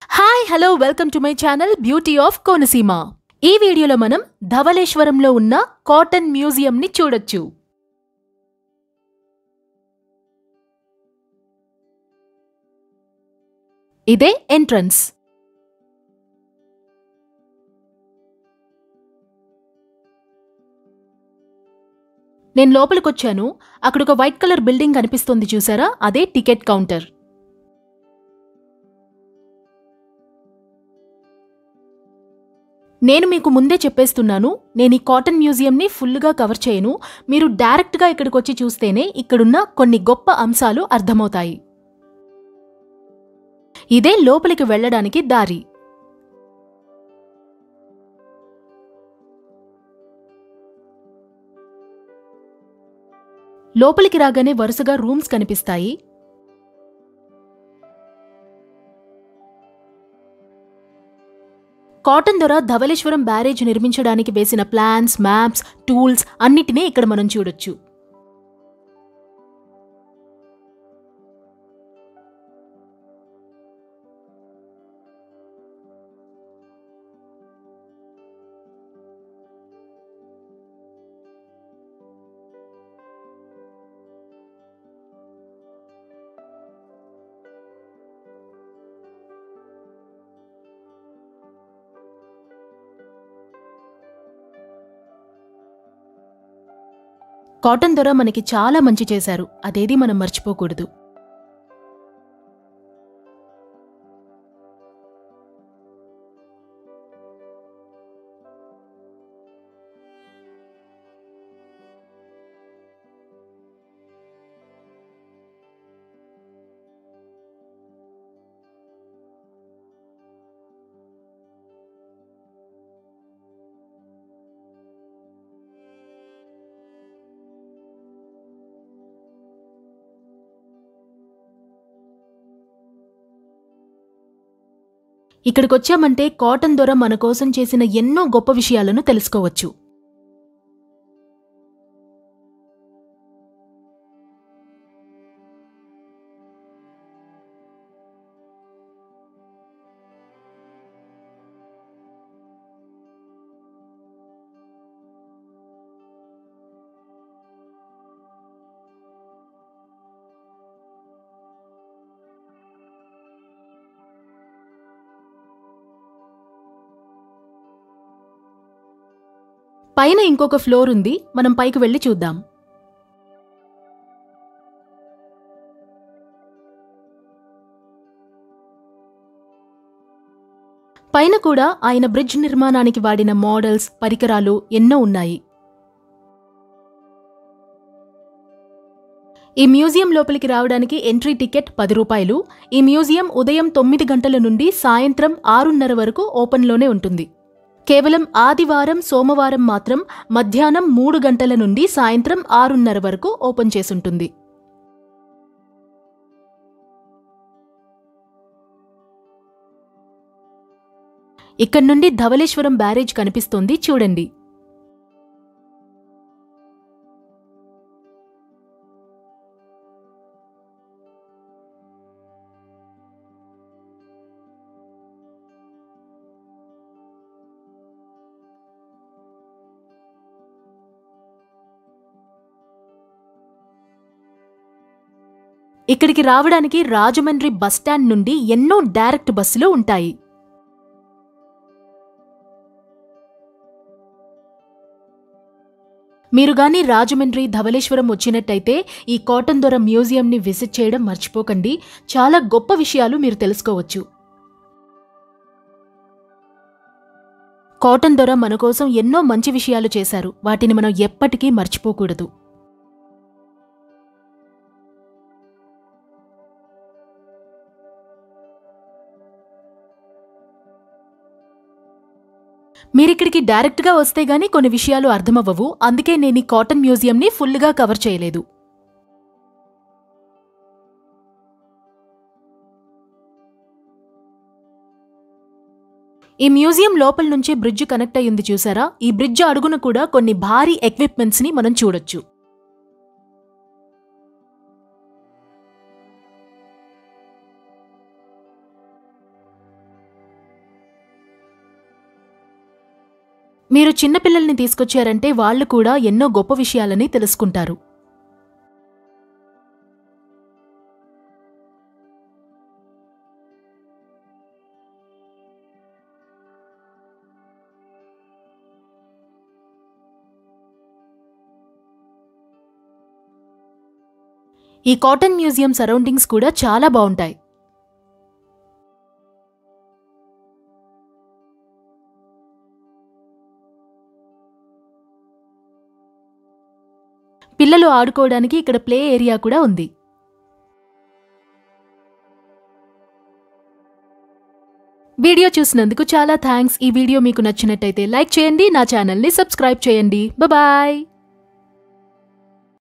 hi hello welcome to my channel beauty of Konaseema ఈ వీడియోలో మనం ధవళేశ్వరంలో ఉన్న కాటన్ మ్యూజియం ని చూడొచ్చు ఇదే ఎంట్రన్స్ నేను లోపలికొచ్చాను అక్కడ ఒక వైట్ కలర్ బిల్డింగ్ కనిపిస్తుంది చూసారా అదే టికెట్ కౌంటర్ నేను మీకు ముందే చెప్పేస్తున్నాను నేను ఈ కాటన్ మ్యూజియంని ఫుల్గా కవర్ చేయను మీరు డైరెక్ట్గా ఇక్కడికి వచ్చి చూస్తేనే ఇక్కడున్న కొన్ని గొప్ప అంశాలు అర్థమవుతాయి ఇదే లోపలికి వెళ్ళడానికి దారి లోపలికి రాగానే వరుసగా రూమ్స్ కనిపిస్తాయి కాటన్ దొర ధవళేశ్వరం బ్యారేజ్ నిర్మించడానికి వేసిన ప్లాన్స్ మ్యాప్స్ టూల్స్ అన్నిటినీ ఇక్కడ మనం చూడొచ్చు కాటన్ దొర మనకి చాలా మంచి చేశారు అదేది మనం మర్చిపోకూడదు ఇక్కడికొచ్చామంటే కాటన్ దొర మన కోసం చేసిన ఎన్నో గొప్ప విషయాలను తెలుసుకోవచ్చు పైన ఇంకొక ఫ్లోర్ ఉంది మనం పైకి వెళ్ళి చూద్దాం పైన కూడా ఆయన బ్రిడ్జ్ నిర్మాణానికి వాడిన మోడల్స్ పరికరాలు ఎన్నో ఉన్నాయి ఈ మ్యూజియం లోపలికి రావడానికి ఎంట్రీ టికెట్ పది రూపాయలు ఈ మ్యూజియం ఉదయం తొమ్మిది గంటల నుండి సాయంత్రం ఆరున్నర వరకు ఓపెన్లోనే ఉంటుంది కేవలం ఆదివారం సోమవారం మాత్రం మధ్యాహ్నం మూడు గంటల నుండి సాయంత్రం ఆరున్నర వరకు ఓపెన్ చేసుంటుంది ఇక్కడి నుండి ధవళేశ్వరం బ్యారేజ్ కనిపిస్తోంది చూడండి ఇక్కడికి రావడానికి రాజమండ్రి బస్టాండ్ నుండి ఎన్నో డైరెక్ట్ బస్సులు ఉంటాయి మీరు గాని రాజమండ్రి ధవళేశ్వరం వచ్చినట్టయితే ఈ కాటన్ దొర మ్యూజియంని విజిట్ చేయడం మర్చిపోకండి చాలా గొప్ప విషయాలు మీరు తెలుసుకోవచ్చు కాటన్ దొర మన కోసం ఎన్నో మంచి విషయాలు చేశారు వాటిని మనం ఎప్పటికీ మర్చిపోకూడదు మీరిక్కడికి డైరెక్ట్గా వస్తే గానీ కొన్ని విషయాలు అర్థమవ్వవు అందుకే నేను ఈ కాటన్ మ్యూజియంని ఫుల్గా కవర్ చేయలేదు ఈ మ్యూజియం లోపల నుంచి బ్రిడ్జ్ కనెక్ట్ అయ్యింది చూసారా ఈ బ్రిడ్జ్ అడుగున కూడా కొన్ని భారీ ఎక్విప్మెంట్స్ ని మనం చూడొచ్చు మీరు చిన్నపిల్లల్ని తీసుకొచ్చారంటే వాళ్ళు కూడా ఎన్నో గొప్ప విషయాలని తెలుసుకుంటారు ఈ కాటన్ మ్యూజియం సరౌండింగ్స్ కూడా చాలా బాగుంటాయి పిల్లలు ఆడుకోవడానికి ఇక్కడ ప్లే ఏరియా కూడా ఉంది వీడియో చూసినందుకు చాలా థ్యాంక్స్ ఈ వీడియో మీకు నచ్చినట్టయితే లైక్ చేయండి నా ఛానల్ని సబ్స్క్రైబ్ చేయండి బాయ్